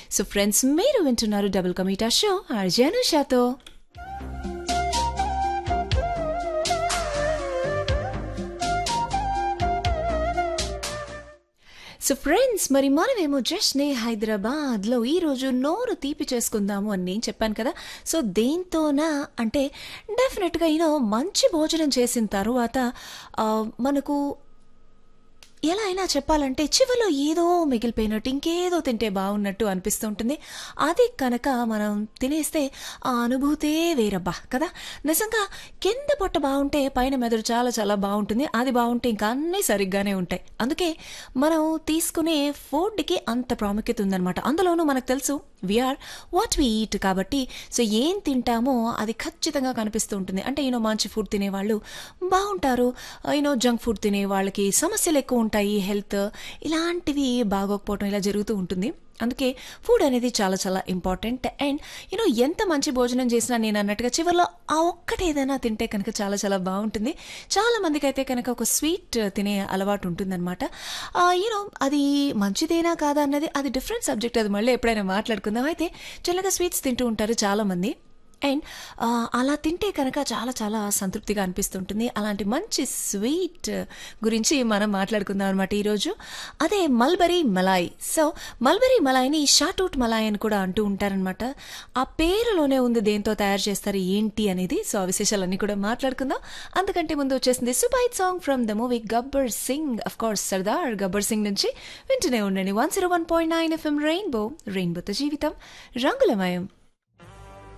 so friends మీరు వింటున్నారు double కమీటా షో ఆర్జే అనుషాతో సో ఫ్రెండ్స్ మరి మనమేమో జస్ట్నే హైదరాబాద్లో ఈరోజు నోరు తీపి చేసుకుందాము అని నేను చెప్పాను కదా సో దేంతోనా అంటే డెఫినెట్గా యూనో మంచి భోజనం చేసిన తర్వాత ఆ, మనకు ఎలా అయినా చెప్పాలంటే చివరిలో ఏదో మిగిలిపోయినట్టు ఇంకేదో తింటే బాగున్నట్టు అనిపిస్తూ ఉంటుంది అది కనుక మనం తినేస్తే ఆ అనుభూతే వేరబ్బా కదా నిజంగా కింద పొట్ట బాగుంటే పైన మెదడు చాలా చాలా బాగుంటుంది అది బాగుంటే ఇంకా అన్నీ సరిగ్గానే ఉంటాయి అందుకే మనం తీసుకునే ఫుడ్కి అంత ప్రాముఖ్యత ఉందన్నమాట అందులోనూ మనకు తెలుసు వీఆర్ వాట్ వి ఈట్ కాబట్టి సో ఏం తింటామో అది ఖచ్చితంగా కనిపిస్తూ ఉంటుంది అంటే యూనో మంచి ఫుడ్ తినేవాళ్ళు బాగుంటారు యూనో జంక్ ఫుడ్ తినే వాళ్ళకి సమస్యలు ఎక్కువ ఉంటాయి హెల్త్ ఇలాంటివి బాగోకపోవడం ఇలా జరుగుతూ ఉంటుంది అందుకే ఫుడ్ అనేది చాలా చాలా ఇంపార్టెంట్ అండ్ యూనో ఎంత మంచి భోజనం చేసినా నేను అన్నట్టుగా చివరిలో ఆ ఒక్కటి ఏదైనా తింటే కనుక చాలా చాలా బాగుంటుంది చాలా మందికి అయితే కనుక ఒక స్వీట్ తినే అలవాటు ఉంటుందన్నమాట యూనో అది మంచిదేనా కాదా అన్నది అది డిఫరెంట్ సబ్జెక్ట్ అది మళ్ళీ ఎప్పుడైనా మాట్లాడుకుందాం అయితే చిన్నగా స్వీట్స్ తింటూ ఉంటారు చాలామంది అండ్ అలా తింటే కనుక చాలా చాలా సంతృప్తిగా అనిపిస్తుంటుంది అలాంటి మంచి స్వీట్ గురించి మనం మాట్లాడుకుందాం అనమాట ఈరోజు అదే మల్బరీ మలాయ్ సో మల్బరీ మలాయ్ని షాటూట్ మలాయ్ అని కూడా అంటూ ఉంటారనమాట ఆ పేరులోనే ఉంది దేంతో తయారు చేస్తారు ఏంటి అనేది సో ఆ విశేషాలన్నీ కూడా మాట్లాడుకుందాం అంతకంటే ముందు వచ్చేసింది సుబైట్ song from the movie Gabbar Singh of course Sardar Gabbar Singh నుంచి వింటూనే ఉండండి one zero one point nine FM Rainbow రెయిన్బోతో జీవితం రంగులమయం